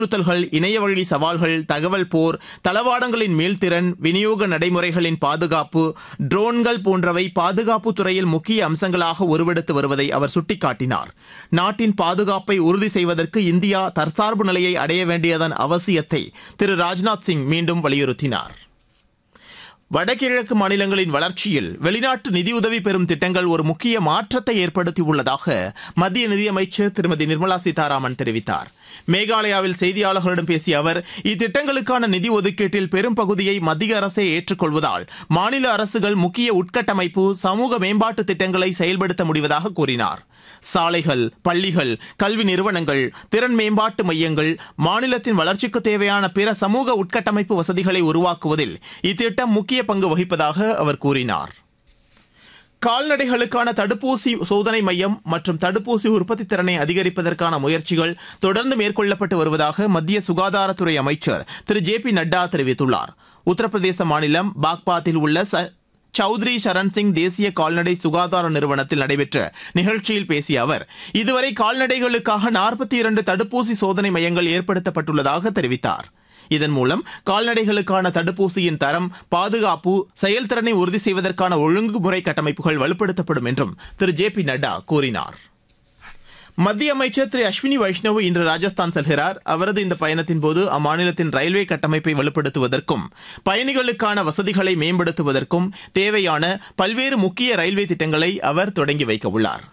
அச்சுறுத்தல்கள் இணையவழி சவால்கள் தகவல் போர் தளவாடங்களின் மீள்திறன் விநியோக நடைமுறைகளின் பாதுகாப்பு ட்ரோன்கள் போன்றவை பாதுகாப்பு துறையில் முக்கிய அம்சங்களாக உருவெடுத்து வருவதை அவர் சுட்டிக்காட்டினார் நாட்டின் பாதுகாப்பை உறுதி செய்வதற்கு இந்தியா தற்சார்பு நிலையை அடைய வேண்டியதன் அவசியத்தை திரு ராஜ்நாத் சிங் மீண்டும் வலியுறுத்தினார் வடகிழக்கு மாநிலங்களின் வளர்ச்சியில் வெளிநாட்டு நிதியுதவி பெறும் திட்டங்கள் ஒரு முக்கிய மாற்றத்தை ஏற்படுத்தியுள்ளதாக மத்திய நிதியமைச்சர் திருமதி நிர்மலா சீதாராமன் தெரிவித்தார் மேகாலயாவில் செய்தியாளர்களிடம் பேசிய அவர் இத்திட்டங்களுக்கான நிதி ஒதுக்கீட்டில் பெரும் பகுதியை மத்திய அரசே ஏற்றுக்கொள்வதால் மாநில அரசுகள் முக்கிய உட்கட்டமைப்பு சமூக மேம்பாட்டு திட்டங்களை செயல்படுத்த முடிவதாக கூறினார் சாலைகள் பள்ளிகள் கல்வி நிறுவனங்கள் திறன் மேம்பாட்டு மையங்கள் மாநிலத்தின் வளர்ச்சிக்கு தேவையான பிற சமூக உட்கட்டமைப்பு வசதிகளை உருவாக்குவதில் இத்திட்டம் முக்கிய பங்கு வகிப்பதாக அவர் கூறினார் கால்நடைகளுக்கான தடுப்பூசி சோதனை மையம் மற்றும் தடுப்பூசி உற்பத்தி திறனை அதிகரிப்பதற்கான முயற்சிகள் தொடர்ந்து மேற்கொள்ளப்பட்டு வருவதாக மத்திய சுகாதாரத்துறை அமைச்சர் திரு ஜே பி நட்டா தெரிவித்துள்ளார் உத்தரப்பிரதேச மாநிலம் பாக்பாத்தில் உள்ள ச சௌத்ரி சரண் சிங் தேசிய கால்நடை சுகாதார நிறுவனத்தில் நடைபெற்ற நிகழ்ச்சியில் பேசிய அவர் இதுவரை கால்நடைகளுக்காக நாற்பத்தி இரண்டு தடுப்பூசி சோதனை மையங்கள் ஏற்படுத்தப்பட்டுள்ளதாக தெரிவித்தார் இதன் மூலம் கால்நடைகளுக்கான தடுப்பூசியின் தரம் பாதுகாப்பு செயல்திறனை உறுதி செய்வதற்கான ஒழுங்குமுறை கட்டமைப்புகள் வலுப்படுத்தப்படும் என்றும் திரு ஜே பி நட்டா கூறினார் மத்திய அமைச்சர் திரு அஸ்வினி வைஷ்ணவ் இன்று ராஜஸ்தான் செல்கிறார் அவரது இந்த பயணத்தின் போது அம்மாநிலத்தின் ரயில்வே கட்டமைப்பை வலுப்படுத்துவதற்கும் பயணிகளுக்கான வசதிகளை மேம்படுத்துவதற்கும் தேவையான பல்வேறு முக்கிய ரயில்வே திட்டங்களை அவர் தொடங்கி வைக்க உள்ளார்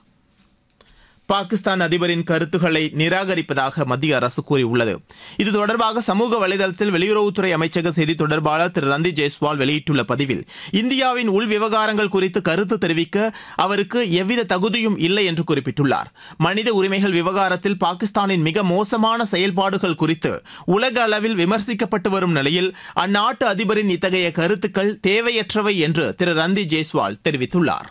பாகிஸ்தான் அதிபரின் கருத்துக்களை நிராகரிப்பதாக மத்திய அரசு கூறியுள்ளது இது தொடர்பாக சமூக வலைதளத்தில் வெளியுறவுத்துறை அமைச்சக செய்தி தொடர்பாளர் திரு ரந்தீப் ஜெய்ஸ்வால் வெளியிட்டுள்ள பதிவில் இந்தியாவின் உள் விவகாரங்கள் குறித்து கருத்து தெரிவிக்க அவருக்கு எவ்வித தகுதியும் இல்லை என்று குறிப்பிட்டுள்ளார் மனித உரிமைகள் விவகாரத்தில் பாகிஸ்தானின் மிக மோசமான செயல்பாடுகள் குறித்து உலக அளவில் விமர்சிக்கப்பட்டு வரும் நிலையில் அந்நாட்டு அதிபரின் இத்தகைய கருத்துக்கள் தேவையற்றவை என்று திரு ரந்தீப் ஜெய்ஸ்வால் தெரிவித்துள்ளார்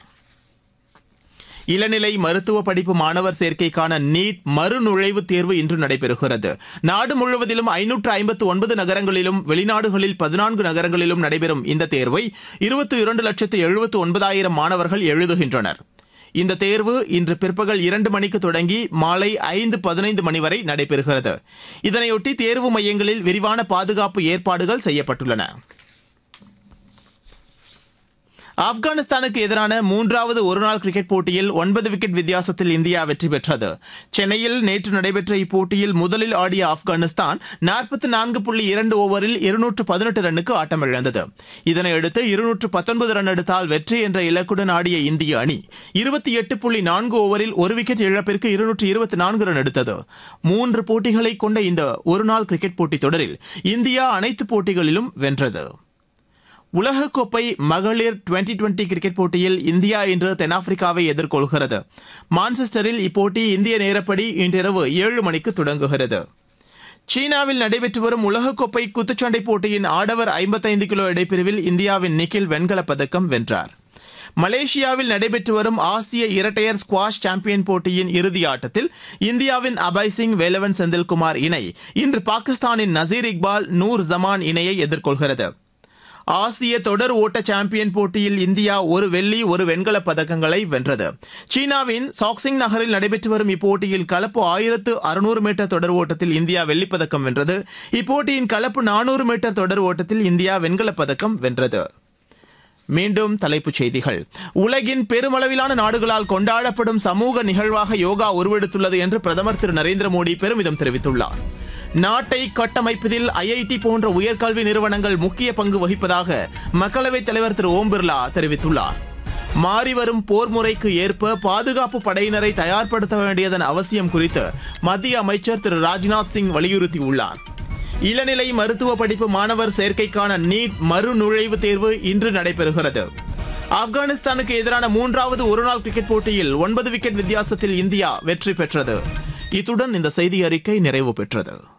இளநிலை மருத்துவ படிப்பு மாணவர் சேர்க்கைக்கான நீட் மறுநுழைவுத் தேர்வு இன்று நடைபெறுகிறது நாடு முழுவதிலும் ஐநூற்று ஐம்பத்து ஒன்பது நகரங்களிலும் வெளிநாடுகளில் பதினான்கு நகரங்களிலும் நடைபெறும் இந்த தேர்வை இருபத்தி இரண்டு லட்சத்து எழுபத்து ஒன்பதாயிரம் மாணவர்கள் எழுதுகின்றனர் இந்த தேர்வு இன்று பிற்பகல் இரண்டு மணிக்கு தொடங்கி மாலை ஐந்து பதினைந்து மணி வரை நடைபெறுகிறது இதனையொட்டி தேர்வு மையங்களில் விரிவான பாதுகாப்பு ஏற்பாடுகள் செய்யப்பட்டுள்ளன ஆப்கானிஸ்தானுக்கு எதிரான மூன்றாவது ஒருநாள் கிரிக்கெட் போட்டியில் ஒன்பது விக்கெட் வித்தியாசத்தில் இந்தியா வெற்றி பெற்றது சென்னையில் நேற்று நடைபெற்ற இப்போட்டியில் முதலில் ஆடிய ஆப்கானிஸ்தான் நாற்பத்தி நான்கு புள்ளி இரண்டு ஓவரில் இருநூற்று பதினெட்டு ரன்னுக்கு ஆட்டமிழந்தது இதனையடுத்து இருநூற்று பத்தொன்பது ரன் எடுத்தால் வெற்றி என்ற இலக்குடன் ஆடிய இந்திய அணி இருபத்தி எட்டு புள்ளி நான்கு ஓவரில் ஒரு விக்கெட் இழப்பிற்கு இருநூற்று இருபத்தி நான்கு ரன் எடுத்தது மூன்று போட்டிகளை கொண்ட இந்த ஒருநாள் கிரிக்கெட் போட்டித் தொடரில் இந்தியா அனைத்து போட்டிகளிலும் வென்றது உலகக்கோப்பை மகளிர் டுவெண்டி டுவெண்டி கிரிக்கெட் போட்டியில் இந்தியா இன்று தென்னாப்பிரிக்காவை எதிர்கொள்கிறது மான்செஸ்டரில் இப்போட்டி இந்திய நேரப்படி இன்றிரவு ஏழு மணிக்கு தொடங்குகிறது சீனாவில் நடைபெற்று வரும் உலகக்கோப்பை குத்துச்சண்டை போட்டியின் ஆடவர் ஐம்பத்தைந்து கிலோ இடைப்பிரிவில் இந்தியாவின் நிக்கில் வெண்கலப் பதக்கம் வென்றார் மலேசியாவில் நடைபெற்று வரும் ஆசிய இரட்டையர் ஸ்குவாஷ் சாம்பியன் போட்டியின் இறுதி ஆட்டத்தில் இந்தியாவின் அபய் சிங் வேலவன் செந்தில்குமார் இணை இன்று பாகிஸ்தானின் நசீர் இக்பால் நூர் ஜமான் இணையை எதிர்கொள்கிறது ஆசிய தொடர் ஓட்ட சாம்பியன் போட்டியில் இந்தியா ஒரு வெள்ளி ஒரு வெண்கலப் பதக்கங்களை வென்றது சீனாவின் சாக்சிங் நகரில் நடைபெற்று வரும் இப்போட்டியில் கலப்பு ஆயிரத்து அறுநூறு மீட்டர் தொடர் ஓட்டத்தில் இந்தியா வெள்ளிப்பதக்கம் வென்றது இப்போட்டியின் கலப்பு நானூறு மீட்டர் தொடர் ஓட்டத்தில் இந்தியா வெண்கலப் பதக்கம் வென்றது மீண்டும் தலைப்புச் செய்திகள் உலகின் பெருமளவிலான நாடுகளால் கொண்டாடப்படும் சமூக நிகழ்வாக யோகா உருவெடுத்துள்ளது என்று பிரதமர் திரு நரேந்திர மோடி பெருமிதம் தெரிவித்துள்ளார் நாட்டை கட்டமைப்பதில் ஐஐடி போன்ற உயர்கல்வி நிறுவனங்கள் முக்கிய பங்கு வகிப்பதாக மக்களவைத் தலைவர் திரு ஓம் பிர்லா தெரிவித்துள்ளார் மாறிவரும் போர் முறைக்கு ஏற்ப பாதுகாப்பு படையினரை தயார்படுத்த வேண்டியதன் அவசியம் குறித்து மத்திய அமைச்சர் திரு ராஜ்நாத் சிங் வலியுறுத்தியுள்ளார் இளநிலை மருத்துவ படிப்பு மாணவர் சேர்க்கைக்கான நீட் மறுநுழைவுத் தேர்வு இன்று நடைபெறுகிறது ஆப்கானிஸ்தானுக்கு எதிரான மூன்றாவது ஒருநாள் கிரிக்கெட் போட்டியில் ஒன்பது விக்கெட் வித்தியாசத்தில் இந்தியா வெற்றி பெற்றது இத்துடன் இந்த செய்தி அறிக்கை நிறைவு பெற்றது